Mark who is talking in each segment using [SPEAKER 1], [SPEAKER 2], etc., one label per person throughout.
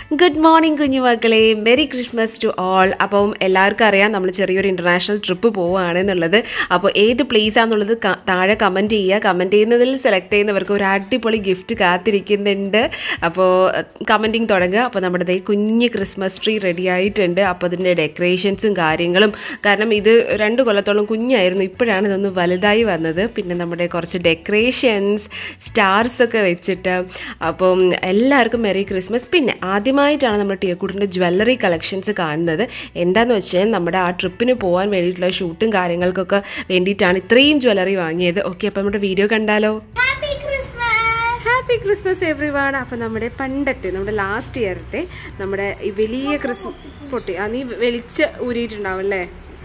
[SPEAKER 1] Good morning കുഞ്ഞുമക്കളെ merry Christmas to all അപ്പം എല്ലാവർക്കും അറിയാം നമ്മൾ ചെറിയൊരു ഇൻ്റർനാഷണൽ ട്രിപ്പ് പോവുകയാണ് എന്നുള്ളത് അപ്പോൾ ഏത് പ്ലേസ് ആണെന്നുള്ളത് ക- താഴെ കമൻറ്റ് ചെയ്യുക കമൻറ്റ് ചെയ്യുന്നതിൽ സെലക്ട് ചെയ്യുന്നവർക്ക് ഒരു അടിപൊളി ഗിഫ്റ്റ് കാത്തിരിക്കുന്നുണ്ട് അപ്പോൾ കമൻറ്റിങ് തുടങ്ങുക അപ്പോൾ നമ്മുടെ ദേ കുഞ്ഞ് ക്രിസ്മസ് ട്രീ റെഡി ആയിട്ടുണ്ട് അപ്പോൾ അതിൻ്റെ ഡെക്കറേഷൻസും കാര്യങ്ങളും കാരണം ഇത് രണ്ട് കൊല്ലത്തോളം കുഞ്ഞായിരുന്നു ഇപ്പോഴാണ് ഇതൊന്ന് വലുതായി വന്നത് പിന്നെ നമ്മുടെ കുറച്ച് ഡെക്കറേഷൻസ് സ്റ്റാർസ് ഒക്കെ വെച്ചിട്ട് അപ്പം എല്ലാവർക്കും മെറി ക്രിസ്മസ് പിന്നെ ആദ്യമായിട്ടാണ് നമ്മൾ ടിയക്കൂട്ടിൻ്റെ ജ്വല്ലറി കളക്ഷൻസ് കാണുന്നത് എന്താന്ന് വെച്ചാൽ നമ്മുടെ ആ ട്രിപ്പിന് പോകാൻ വേണ്ടിയിട്ടുള്ള ഷൂട്ടും കാര്യങ്ങൾക്കൊക്കെ വേണ്ടിയിട്ടാണ് ഇത്രയും ജ്വല്ലറി വാങ്ങിയത് ഓക്കെ അപ്പം നമ്മുടെ വീഡിയോ കണ്ടാലോ
[SPEAKER 2] happy Christmas
[SPEAKER 1] happy Christmas everyone അപ്പം നമ്മുടെ പണ്ടത്തെ നമ്മുടെ ലാസ്റ്റ് ഇയറത്തെ നമ്മുടെ ഈ വലിയ ക്രിസ്മസ് പൊട്ടി ആ നീ വെളിച്ച് ഊരിയിട്ടുണ്ടാവും അല്ലേ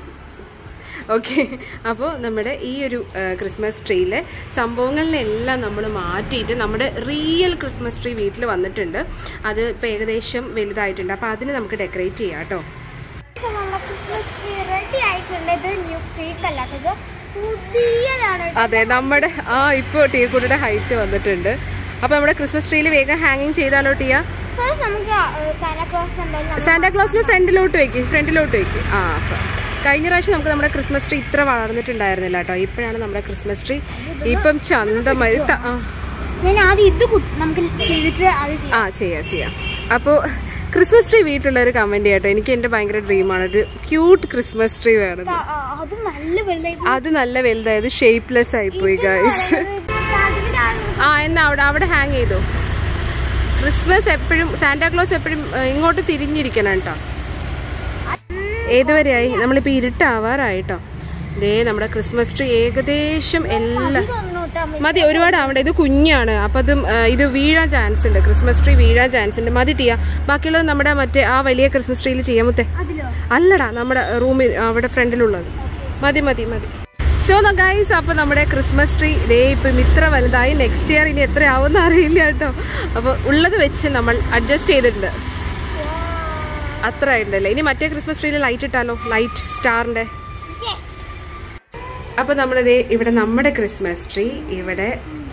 [SPEAKER 1] ഓക്കെ അപ്പോൾ നമ്മുടെ ഈ ഒരു ആ, ക്രിസ്മസ് ട്രീയിലെ സംഭവങ്ങളിലെല്ലാം നമ്മൾ മാറ്റിയിട്ട് നമ്മുടെ റിയൽ ക്രിസ്മസ് ട്രീ വീട്ടിൽ വന്നിട്ടുണ്ട് അത് ഇപ്പോൾ ഏകദേശം വലുതായിട്ടുണ്ട് അപ്പോൾ അതിന് നമുക്ക് ഡെക്കറേറ്റ് ചെയ്യാം കേട്ടോ
[SPEAKER 2] ഇപ്പൊ നമ്മുടെ ക്രിസ്മസ് ട്രീ റെഡി ആയിട്ടുണ്ട് ഇത് ന്യൂ ഫേക്ക് അല്ലാത്തത് പുതിയതാണ്
[SPEAKER 1] അതെ നമ്മുടെ ആ ഇപ്പോൾ ടീക്കൂട്ടിയുടെ ഹൈറ്റ് വന്നിട്ടുണ്ട് അപ്പോൾ നമ്മുടെ ക്രിസ്മസ് ട്രീയിൽ വേഗം ഹാങ്ങിങ് ചെയ്താലോ ടീയ
[SPEAKER 2] ഫസ്റ്റ് നമുക്ക് സാന്റാക്ലോസ് എന്തായാലും
[SPEAKER 1] സാന്റാക്ലോസിന് ഫ്രണ്ടിലോട്ട് വെക്ക് ഫ്രണ്ടിലോട്ട് വെക്ക് ആ ഫ- കഴിഞ്ഞ പ്രാവശ്യം നമുക്ക് നമ്മുടെ ക്രിസ്മസ് ട്രീ ഇത്ര വളർന്നിട്ടുണ്ടായിരുന്നില്ല കേട്ടോ ഇപ്പോഴാണ് നമ്മുടെ ക്രിസ്മസ് ട്രീ ഇപ്പം ചന്തമായി ത- ആ.
[SPEAKER 2] ഞാൻ ആദ്യം ഇത് കു- നമുക്ക് ചെയ്തിട്ട് അത് ചെയ്യാം
[SPEAKER 1] ആ ചെയ്യാം ചെയ്യാം അപ്പോൾ ക്രിസ്മസ് ട്രീ വീട്ടിലുള്ളവർ കമൻറ്റ് ചെയ്യട്ടോ എനിക്ക് എൻ്റെ ഭയങ്കര ഡ്രീമാണ് ഒരു ക്യൂട്ട് ക്രിസ്മസ് ട്രീ വേണം
[SPEAKER 2] ആ, ആ, അത് നല്ല വെള്ളമായി
[SPEAKER 1] അത് നല്ല വലുതായത് ഷേപ്പ്ലെസ് ആയിപ്പോയി ഗൈസ് ആ എന്നാ അവിടെ അവിടെ ഹാങ് ചെയ്തു ക്രിസ്മസ് എപ്പോഴും സാന്റാക്ലോസ് എപ്പോഴും ഏഹ്, ഇങ്ങോട്ട് തിരിഞ്ഞിരിക്കണം കേട്ടോ ഏതുവരെയായി നമ്മളിപ്പോൾ ഇരുട്ടാവാറായിട്ടോ ദേ നമ്മുടെ ക്രിസ്മസ് ട്രീ ഏകദേശം എല്ലാം മതി ഒരുപാട് ആവണ്ട ഇത് കുഞ്ഞാണ് അപ്പം അതും ആ, ഇത് വീഴാൻ ചാൻസ് ഉണ്ട് ക്രിസ്മസ് ട്രീ വീഴാൻ ചാൻസ് ഉണ്ട് മതി ടീയ ബാക്കിയുള്ളത് നമ്മുടെ മറ്റേ ആ വലിയ ക്രിസ്മസ് ട്രീയിൽ ചെയ്യാൻ മുത്തേ
[SPEAKER 2] അതിലോ
[SPEAKER 1] അല്ലടാ നമ്മുടെ റൂമിൽ അവിടെ ഫ്രണ്ടിലുള്ളത് മതി മതി മതി സോ ഗൈസ് അപ്പോൾ നമ്മുടെ ക്രിസ്മസ് ട്രീ ദേ ഇപ്പം ഇത്ര വലുതായി നെക്സ്റ്റ് ഇയർ ഇനി എത്ര ആവുമെന്ന് അറിയില്ല കേട്ടോ അപ്പോൾ ഉള്ളത് വെച്ച് നമ്മൾ അഡ്ജസ്റ്റ് ചെയ്തിട്ടുണ്ട് അത്ര ഉണ്ടല്ലേ ഇനി മറ്റേ ക്രിസ്മസ് ട്രീയിൽ ലൈറ്റ് ഇട്ടാലോ ലൈറ്റ് സ്റ്റാറിൻ്റെ
[SPEAKER 2] Yes.
[SPEAKER 1] അപ്പോൾ നമ്മളിത് ഇവിടെ നമ്മുടെ ക്രിസ്മസ് ട്രീ ഇവിടെ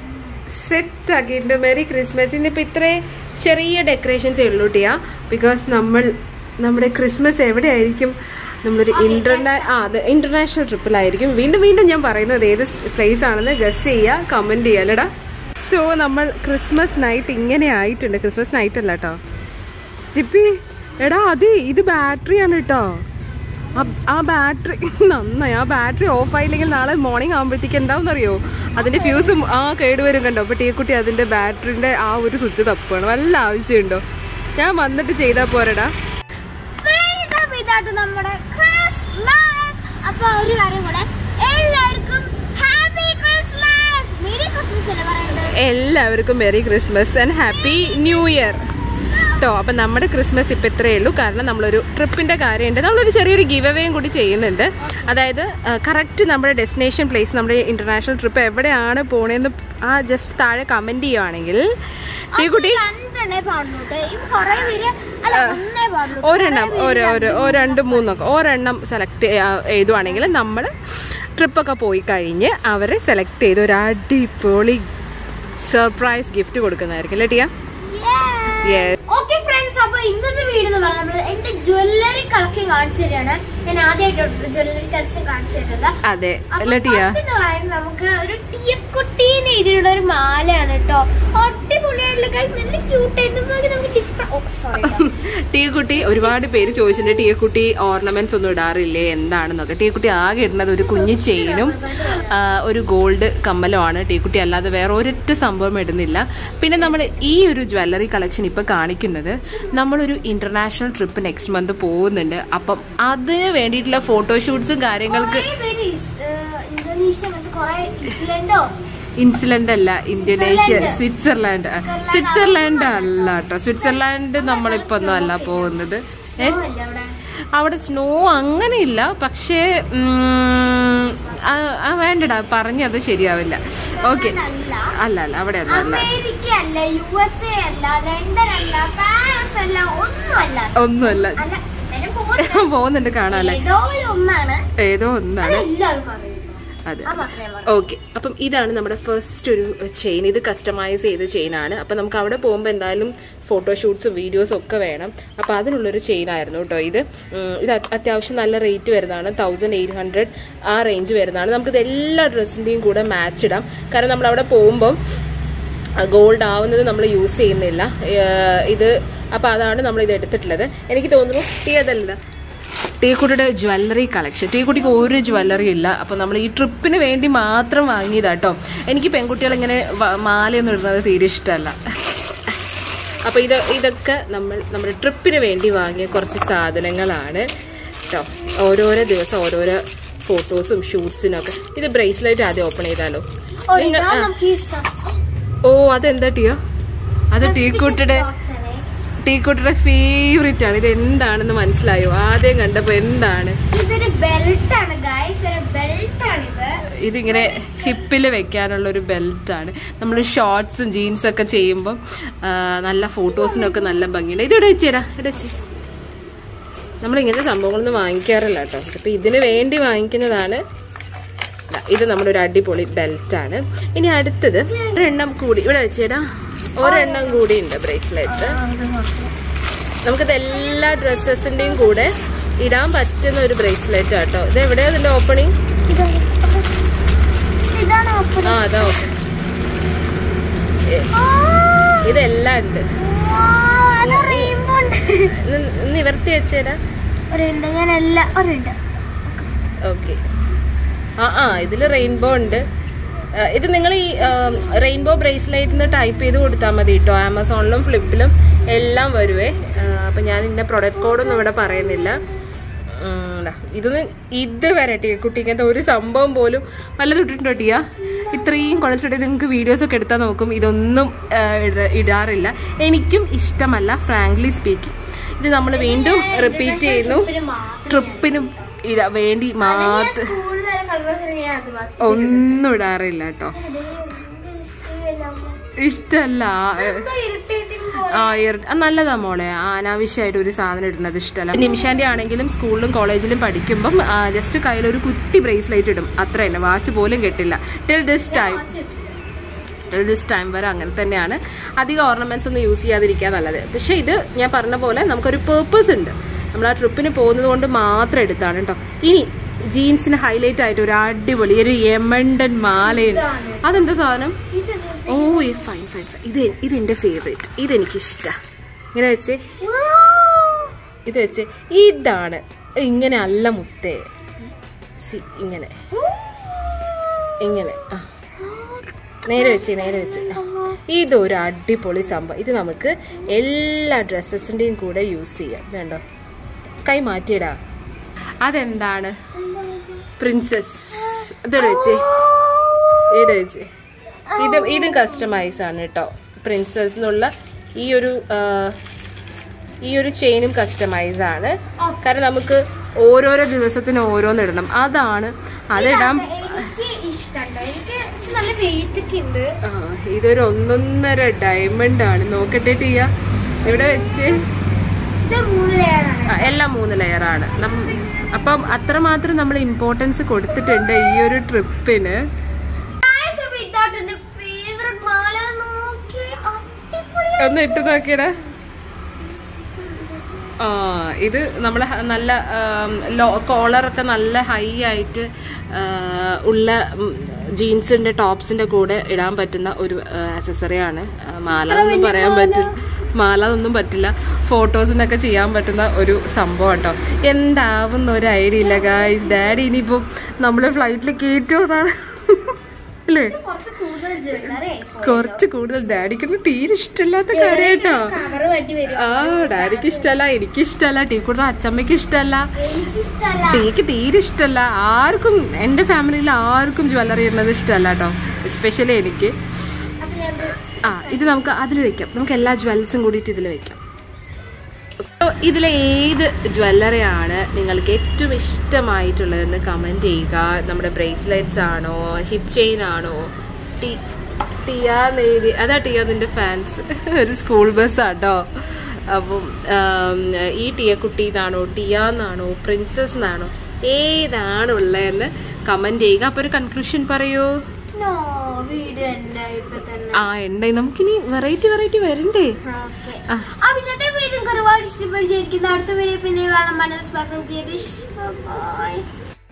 [SPEAKER 1] സെറ്റ് ആക്കിയിട്ടുണ്ട് മെറി ക്രിസ്മസ് ഇന്നിപ്പോൾ ഇത്രേ ചെറിയ ഡെക്കറേഷൻസേ ഉള്ളൂ ടിയാ ബിക്കോസ് നമ്മൾ നമ്മുടെ ക്രിസ്മസ് എവിടെയായിരിക്കും നമ്മളൊരു ഇന്റർനാ ആ അതെ ഇന്റർനാഷണൽ ട്രിപ്പിലായിരിക്കും വീണ്ടും വീണ്ടും ഞാൻ പറയുന്നത് ഏത് പ്ലേസ് ആണെന്ന് ഗസ് ചെയ്യുക കമൻറ്റ് ചെയ്യുക അല്ലടാ സോ നമ്മൾ ക്രിസ്മസ് നൈറ്റ് ഇങ്ങനെ ആയിട്ടുണ്ട് ക്രിസ്മസ് നൈറ്റ് അല്ല കേട്ടോ ചിപ്പി എടാ അത് ഇത് ബാറ്ററിയാണ് കേട്ടോ ആ- ആ ബാറ്ററി നന്നായി ആ ബാറ്ററി ഓഫ് ആയില്ലെങ്കിൽ നാളെ മോർണിംഗ് ആകുമ്പോഴത്തേക്ക് എന്താണെന്ന് അറിയോ അതിന്റെ ഫ്യൂസും ആ കേടുവരും കണ്ടോ അപ്പൊ ടീക്കുട്ടി അതിന്റെ ബാറ്ററിന്റെ ആ ഒരു സ്വിച്ച് തപ്പാണ് വല്ല ആവശ്യമുണ്ടോ ഞാൻ വന്നിട്ട് ചെയ്താൽ പോരടാ
[SPEAKER 2] Friends, അപ്പൊ ഇതായിട്ട് നമ്മുടെ ക്രിസ്മസ് അപ്പൊ ഒരു കാര്യം കൂടെ എല്ലാവർക്കും ഹാപ്പി ക്രിസ്മസ് മേരി ക്രിസ്മസ് അല്ലേ പറയേണ്ടത്
[SPEAKER 1] എല്ലാവർക്കും merry Christmas and happy new year കേട്ടോ അപ്പം നമ്മുടെ ക്രിസ്മസ് ഇപ്പം ഇത്രയേ ഉള്ളൂ കാരണം നമ്മളൊരു ട്രിപ്പിൻ്റെ കാര്യമുണ്ട് നമ്മളൊരു ചെറിയൊരു ഗിവ് അവേയും കൂടി ചെയ്യുന്നുണ്ട് അതായത് കറക്റ്റ് നമ്മുടെ ഡെസ്റ്റിനേഷൻ പ്ലേസ് നമ്മുടെ ഇന്റർനാഷണൽ ട്രിപ്പ് എവിടെയാണ് പോണേന്ന് ആ ജസ്റ്റ് താഴെ കമൻറ്റ് ചെയ്യുവാണെങ്കിൽ ടീക്കുട്ടി
[SPEAKER 2] രണ്ടെണ്ണേ പാടുള്ളൂ ട്ടോ. ഈ കുറേ പേര് അല്ല ഒന്നേ പാടുള്ളൂ
[SPEAKER 1] ഒരെണ്ണം ഒരു ഒരു ഒരു രണ്ട് മൂന്നൊക്കെ ഒരെണ്ണം സെലക്ട് ചെയ്തുവാണെങ്കിൽ നമ്മൾ ട്രിപ്പൊക്കെ പോയി കഴിഞ്ഞ് അവരെ സെലക്ട് ചെയ്ത് ഒരു അടിപൊളി സർപ്രൈസ് ഗിഫ്റ്റ് കൊടുക്കുന്നതായിരിക്കും അല്ലേ ടിയ Yes.
[SPEAKER 2] ഓക്കെ ഫ്രണ്ട്സ് അപ്പൊ ഇന്നത്തെ വീഡിയോ എന്ന് പറഞ്ഞാൽ നമ്മൾ എന്റെ ജ്വല്ലറി കളക്ഷൻ കാണിച്ചു തരികയാണ് ഞാൻ ആദ്യമായിട്ട് ജ്വല്ലറി കളക്ഷൻ കാണിച്ചു തരുന്നത്
[SPEAKER 1] അതെ
[SPEAKER 2] അപ്പൊ
[SPEAKER 1] അല്ലേ ടിയ
[SPEAKER 2] first എന്ന് പറയുന്നത് നമുക്ക് ഒരു ടീയക്കുട്ടി എഴുതിയുള്ള ഒരു മാലയാണ് കേട്ടോ അടിപൊളിയായിട്ടുള്ള guys. നല്ല ക്യൂട്ട് ആയിട്ട് നമുക്ക് ഡിഫറെന്റ് സോറി
[SPEAKER 1] ടീക്കുട്ടി ഒരുപാട് പേര് ചോദിച്ചിട്ടുണ്ട് ടീക്കുട്ടി ഓർണമെന്റ്സ് ഒന്നും ഇടാറില്ലേ എന്താണെന്നൊക്കെ ടീക്കുട്ടി ആകെ ഇടുന്നത് ഒരു കുഞ്ഞു ചെയിനും ആ, ഒരു ഗോൾഡ് കമ്മലുമാണ് ടീക്കുട്ടി അല്ലാതെ വേറെ ഒരൊറ്റ സംഭവം ഇടുന്നില്ല പിന്നെ നമ്മൾ ഈ ഒരു ജ്വല്ലറി കളക്ഷൻ ഇപ്പൊ കാണിക്കുന്നത് നമ്മളൊരു ഇന്റർനാഷണൽ ട്രിപ്പ് നെക്സ്റ്റ് മന്ത് പോകുന്നുണ്ട് അപ്പം അതിന് വേണ്ടിയിട്ടുള്ള ഫോട്ടോഷൂട്ട്സും കാര്യങ്ങൾക്ക്
[SPEAKER 2] കുറേ പേര് ഇസ്- ഏഹ് ഇന്തോനേഷ്യ അങ്ങനത്തെ കുറേ ഇംഗ്ലണ്ടോ
[SPEAKER 1] ഇൻസുലന്റ് അല്ല ഇന്തോനേഷ്യ സ്വിറ്റ്സർലാൻഡ് സ്വിറ്റ്സർലാൻഡ് അല്ല കേട്ടോ സ്വിറ്റ്സർലാൻഡ് നമ്മളിപ്പോ ഒന്നും അല്ല പോകുന്നത് ഏ
[SPEAKER 2] അല്ല അവിടെ
[SPEAKER 1] അവിടെ സ്നോ അങ്ങനെയില്ല പക്ഷേ ഉം, ആ, ആ, വേണ്ടടാ പറഞ്ഞത് ശരിയാവില്ല ഓക്കെ
[SPEAKER 2] അല്ല
[SPEAKER 1] അല്ല അല്ല അവിടെ ഒന്നും അല്ല
[SPEAKER 2] അമേരിക്ക അല്ല യു എസ് എ അല്ല ലണ്ടൻ അല്ല പാരീസ് അല്ല ഒന്നുമല്ല
[SPEAKER 1] ഒന്നുമല്ല
[SPEAKER 2] അല്ല ഞാൻ പോകുന്നത്
[SPEAKER 1] പോകുന്നുണ്ട് കാണാല്ലേ
[SPEAKER 2] ഏതോ ഒരു ഒന്നാണ്
[SPEAKER 1] ഏതോ ഒന്നാണ്
[SPEAKER 2] എല്ലാവർക്കും അറിയാം
[SPEAKER 1] അതെ
[SPEAKER 2] ആ മാത്രമേ ഞാൻ
[SPEAKER 1] ഓക്കെ അപ്പം ഇതാണ് നമ്മുടെ ഫസ്റ്റ് ഒരു ചെയിൻ ഇത് കസ്റ്റമൈസ് ചെയ്ത ചെയിനാണ് അപ്പം നമുക്ക് അവിടെ പോകുമ്പോൾ എന്തായാലും ഫോട്ടോഷൂട്ട്സും വീഡിയോസും ഒക്കെ വേണം അപ്പം അതിനുള്ളൊരു ചെയിൻ ആയിരുന്നു കേട്ടോ ഇത് ഉം, ഇത് അത് അത്യാവശ്യം നല്ല റേറ്റ് വരുന്നതാണ് തൗസൻഡ് എയ്റ്റ് ഹൺഡ്രഡ് ആ റേഞ്ച് വരുന്നതാണ് നമുക്കിത് എല്ലാ ഡ്രസ്സിൻ്റെയും കൂടെ മാച്ച് ഇടാം കാരണം നമ്മൾ അവിടെ പോകുമ്പം ഗോൾഡ് ആവുന്നത് നമ്മൾ യൂസ് ചെയ്യുന്നില്ല ഏഹ് ഇത് അപ്പം അതാണ് നമ്മൾ ഇത് എടുത്തിട്ടുള്ളത് എനിക്ക് തോന്നുന്നു ടീ അതല്ല ടീക്കുട്ടിയുടെ ജ്വല്ലറി കളക്ഷൻ ടീക്കുട്ടിക്ക് ഒരു ജ്വല്ലറി ഇല്ല അപ്പോൾ നമ്മൾ ഈ ട്രിപ്പിന് വേണ്ടി മാത്രം വാങ്ങിയതാ കേട്ടോ എനിക്ക് പെൺകുട്ടികൾ ഇങ്ങനെ വ- മാലയൊന്നും ഇടുന്നത് തീരെ ഇഷ്ടമല്ല അപ്പോൾ ഇത് ഇതൊക്കെ നമ്മൾ നമ്മുടെ ട്രിപ്പിന് വേണ്ടി വാങ്ങിയ കുറച്ച് സാധനങ്ങളാണ് കേട്ടോ ഓരോരോ ദിവസം ഓരോരോ ഫോട്ടോസും ഷൂട്ട്സിനും ഒക്കെ ഇത് ബ്രേസ്ലെറ്റ് ആദ്യം ഓപ്പൺ ചെയ്താലോ
[SPEAKER 2] ഒരു
[SPEAKER 1] നിങ്ങൾ-
[SPEAKER 2] ഇതാ
[SPEAKER 1] ആ.
[SPEAKER 2] നമുക്ക് ഈ സസ്-
[SPEAKER 1] ഓ അതെന്താ ടീയോ അത് ടീക്കുട്ടിയുടെ
[SPEAKER 2] box ആണ്.
[SPEAKER 1] ടീക്കുട്ടിയുടെ ഫേവറേറ്റ് ആണ് ഇത് എന്താണെന്ന് മനസ്സിലായോ ആദ്യം കണ്ടപ്പോ എന്താണ്
[SPEAKER 2] ഇതൊരു ബെൽറ്റ് ആണ് ഗൈസ് ഒരു ബെൽറ്റ് ആണ് ഇത്
[SPEAKER 1] ഇതിങ്ങനെ ഹിപ്പിൽ വെക്കാനുള്ള ഒരു ബെൽറ്റ് ആണ് നമ്മൾ ഷോർട്സും ജീൻസും ഒക്കെ ചെയ്യുമ്പോൾ നല്ല ഫോട്ടോസിനൊക്കെ നല്ല ഭംഗിയുണ്ട് ഇത് ഇവിടെ വെച്ചേടാ ഇവിടെ വെച്ച് നമ്മൾ ഇങ്ങനത്തെ സംഭവങ്ങളൊന്നും വാങ്ങിക്കാറില്ല കേട്ടോ അപ്പൊ ഇതിന് വേണ്ടി വാങ്ങിക്കുന്നതാണ് ദാ, ഇത് നമ്മുടെ ഒരു അടിപൊളി ബെൽറ്റ് ആണ് ഇനി അടുത്തത് ഒരെണ്ണം കൂടി ഇവിടെ വെച്ചേടാ ഒരെണ്ണം കൂടി ഉണ്ട് ബ്രേസ്ലെറ്റ് നമുക്കിത് എല്ലാ ഡ്രസ്സസിന്റെയും കൂടെ ഇടാൻ പറ്റുന്ന ഒരു ബ്രേസ്ലെറ്റ് കേട്ടോ ഇത് എവിടെയാ ഇതിന്റെ ഓപ്പണിങ്
[SPEAKER 2] ഇതാണ് open.
[SPEAKER 1] ആ അതാ ഓക്കെ ഇതെല്ലാം ഉണ്ട്
[SPEAKER 2] Wow, അത് rainbow ഉണ്ട്.
[SPEAKER 1] നി- നിവർത്തി വെച്ചേരാ
[SPEAKER 2] ഒരുണ്ട് ഞാൻ എല്ലാം ഒരുണ്ട്
[SPEAKER 1] ഓക്കെ ആ ആ ഇതിൽ റെയിൻബോ ഉണ്ട് ആ, ഇത് നിങ്ങൾ ഈ റെയിൻബോ ബ്രേസ്ലെറ്റിന് ടൈപ്പ് ചെയ്ത് കൊടുത്താൽ മതി കേട്ടോ ആമസോണിലും ഫ്ലിപ്പിലും എല്ലാം വരുവേ ആ, അപ്പം ഞാൻ ഇതിൻ്റെ പ്രൊഡക്റ്റ് കോഡൊന്നും ഇവിടെ പറയുന്നില്ല ഉം, ദാ, ഇതൊന്നും ഇതുവരെ ടീ കുട്ടിക്കത്തെ ഒരു സംഭവം പോലും വല്ലതും ഇട്ടിട്ടുണ്ടോ ടീയ ഇത്രയും കുഴച്ചിട്ട് നിങ്ങൾക്ക് വീഡിയോസ് ഒക്കെ എടുത്താൽ നോക്കും ഇതൊന്നും ആ, ഇട- ഇടാറില്ല എനിക്കും ഇഷ്ടമല്ല ഫ്രാങ്ക്ലി സ്പീക്കിംഗ് ഇത് നമ്മൾ വീണ്ടും റിപ്പീറ്റ് ചെയ്യുന്നു
[SPEAKER 2] ഒരു മാത്രം
[SPEAKER 1] ട്രിപ്പിന് ഇട വേണ്ടി മാത്രം
[SPEAKER 2] സ്കൂളിൽ വരെ കളർ ഞാൻ അത് മാത്രം
[SPEAKER 1] ഒന്നും ഇടാറില്ല കേട്ടോ ഇഷ്ടല്ല
[SPEAKER 2] ഇറിറ്റേറ്റിംഗ്
[SPEAKER 1] ആ ഇറ- ആ, നല്ലതാ മോളെ ആ, അനാവശ്യമായിട്ട് ഒരു സാധനം ഇടുന്നത് ഇഷ്ടമല്ല നിമിഷാന്റെ ആണെങ്കിലും സ്കൂളിലും കോളേജിലും പഠിക്കുമ്പം ജസ്റ്റ് കയ്യിൽ ഒരു കുട്ടി ബ്രേസ്ലെറ്റ് ഇടും അത്ര തന്നെ വാച്ച് പോലും കെട്ടില്ല till this time till this time വരെ അങ്ങനെ തന്നെയാണ് അധികം ഓർണമെന്റ്സ് ഒന്നും യൂസ് ചെയ്യാതിരിക്കാൻ നല്ലത് പക്ഷെ ഇത് ഞാൻ പറഞ്ഞ പോലെ നമുക്കൊരു പേർപ്പസ് ഉണ്ട് നമ്മൾ ആ ട്രിപ്പിന് പോകുന്നത് കൊണ്ട് മാത്രം എടുത്താണ് കേട്ടോ ഇനി ജീൻസിന് ഹൈലൈറ്റ് ആയിട്ട് ഒരു അടിപൊളി ഒരു യമണ്ടൻ മാലയുണ്ട് അതെന്താ സാധനം
[SPEAKER 2] ഇത്
[SPEAKER 1] ഓ ഫൈൻ ഫൈൻ ഫൈൻ ഇത് ഇത് എൻ്റെ ഫേവറേറ്റ് ഇതെനിക്കിഷ്ടമാണ് ഇങ്ങനെ വെച്ച് ഇത് വെച്ച് ഇതാണ് ഇങ്ങനെ അല്ല മുത്തേ സി ഇങ്ങനെ ഇങ്ങനെ ആ നേരെ വെച്ച് നേരെ വെച്ച് ആ. ഇതൊരു അടിപൊളി സംഭവം ഇത് നമുക്ക് എല്ലാ ഡ്രസ്സസിൻ്റെയും കൂടെ യൂസ് ചെയ്യാം ഇത് കണ്ടോ കൈ മാറ്റിയിടാ അതെന്താണ് പ്രിൻസസ് ഇതോടെ വെച്ച് ഇവിടെ വെച്ച് ഇത് ഇതും കസ്റ്റമൈസ് ആണ് കേട്ടോ പ്രിൻസസ് എന്നുള്ള ഈ ഒരു ആ, ഈ ഒരു ചെയിനും കസ്റ്റമൈസ് ആണ് കാരണം നമുക്ക് ഓരോരോ ദിവസത്തിന് ഓരോന്ന് ഇടണം അതാണ് അതിടാൻ
[SPEAKER 2] എനിക്ക് ഇഷ്ടമുണ്ടോ എനിക്ക് പക്ഷെ നല്ല വെയിറ്റ് ഒക്കെ ഉണ്ട്
[SPEAKER 1] ആ, ഇതൊരു ഒന്നൊന്നര ഡയമണ്ട് ആണ് നോക്കട്ടെ ടീയ ഇവിടെ വെച്ച്
[SPEAKER 2] ഇത് മൂന്ന് ലെയറാണ്
[SPEAKER 1] ആ, എല്ലാം മൂന്ന് ലെയർ ആണ് നം- അപ്പം അത്രമാത്രം നമ്മൾ ഇമ്പോർട്ടൻസ് കൊടുത്തിട്ടുണ്ട് ഈ ഒരു ട്രിപ്പിന്
[SPEAKER 2] ഇതാണ് എന്റെ ഫേവറേറ്റ് മാല നോക്കി അടിപൊളി
[SPEAKER 1] ഒന്ന് ഇട്ട് നോക്കിയടാ ആ ഇത് നമ്മൾ നല്ല ലോ കോളറൊക്കെ നല്ല ഹൈ ആയിട്ട് ആ, ഉള്ള ജീൻസിന്റെ ടോപ്സിന്റെ കൂടെ ഇടാൻ പറ്റുന്ന ഒരു ആക്സസറിയാണ് മാല എന്നൊന്നും പറയാൻ പറ്റില്ല മാല എന്നൊന്നും പറ്റില്ല ഫോട്ടോസിനൊക്കെ ചെയ്യാൻ പറ്റുന്ന ഒരു സംഭവം കേട്ടോ എന്താവുന്ന ഒരു ഐഡിയ ഇല്ല ഗായ്സ് ഡാഡി ഇനിയിപ്പം നമ്മൾ ഫ്ലൈറ്റിൽ കയറ്റുമെന്നാണ് അല്ലേ
[SPEAKER 2] കുറച്ച് കൂടുതൽ ജ്വല്ലറി
[SPEAKER 1] കുറച്ച് കൂടുതൽ ഡാഡിക്കൊന്നും തീരെ ഇഷ്ടമില്ലാത്ത കാര്യം കേട്ടോ
[SPEAKER 2] കവർ വേണ്ടി വരും
[SPEAKER 1] ആ ഡാഡിക്ക് ഇഷ്ടമല്ല എനിക്ക് ഇഷ്ടമല്ല ടീക്കൂടെ അച്ചമ്മയ്ക്ക് ഇഷ്ടമല്ല
[SPEAKER 2] എനിക്കിഷ്ടല്ല
[SPEAKER 1] ടീക്ക് തീരെ ഇഷ്ടമല്ല ആർക്കും എൻ്റെ ഫാമിലിയിൽ ആർക്കും ജ്വല്ലറി ഇടുന്നത് ഇഷ്ടമല്ല കേട്ടോ എസ്പെഷ്യലി എനിക്ക്
[SPEAKER 2] അപ്പൊ ഞാൻ ഇത്
[SPEAKER 1] ആ ഇത് നമുക്ക് അതിൽ വെക്കാം നമുക്ക് എല്ലാ ജ്വൽസും കൂടിയിട്ട് ഇതിൽ വെക്കാം ഇതിലെ ഏത് ജ്വല്ലറിയാണ് നിങ്ങൾക്ക് ഏറ്റവും ഇഷ്ടമായിട്ടുള്ളതെന്ന് കമൻറ്റ് ചെയ്യുക നമ്മുടെ ബ്രേസ്ലെറ്റ്സ് ആണോ ഹിപ്പ് ചെയിൻ ആണോ ടി ടിയാന്ന് എഴുതി അതാ ടിയ നിന്റെ ഫാൻസ് ഒരു സ്കൂൾ ബസ് ആട്ടോ അപ്പം ആം, ഈ ടിയ കുട്ടി എന്നാണോ ടിയാന്നാണോ പ്രിൻസസ് എന്നാണോ ഏതാണ് ഉള്ളതെന്ന് കമന്റ് ചെയ്യുക അപ്പൊ ഒരു കൺക്ലൂഷൻ പറയൂ
[SPEAKER 2] നോ വീഡിയോ എന്റെ ഇപ്പൊ തന്നെ
[SPEAKER 1] ആ ഉണ്ടായി നമുക്കിനി വെറൈറ്റി വെറൈറ്റി വരണ്ടേ
[SPEAKER 2] ഓക്കെ
[SPEAKER 1] ആ.
[SPEAKER 2] അപ്പൊ ഇന്നത്തെ വീഡിയോ നിങ്ങൾക്ക് ഒരുപാട് ഇഷ്ടപ്പെട്ടിരിക്കുന്നു അടുത്ത വീഡിയോ പിന്നെ കാണാൻ മനസ്സ് ബൈ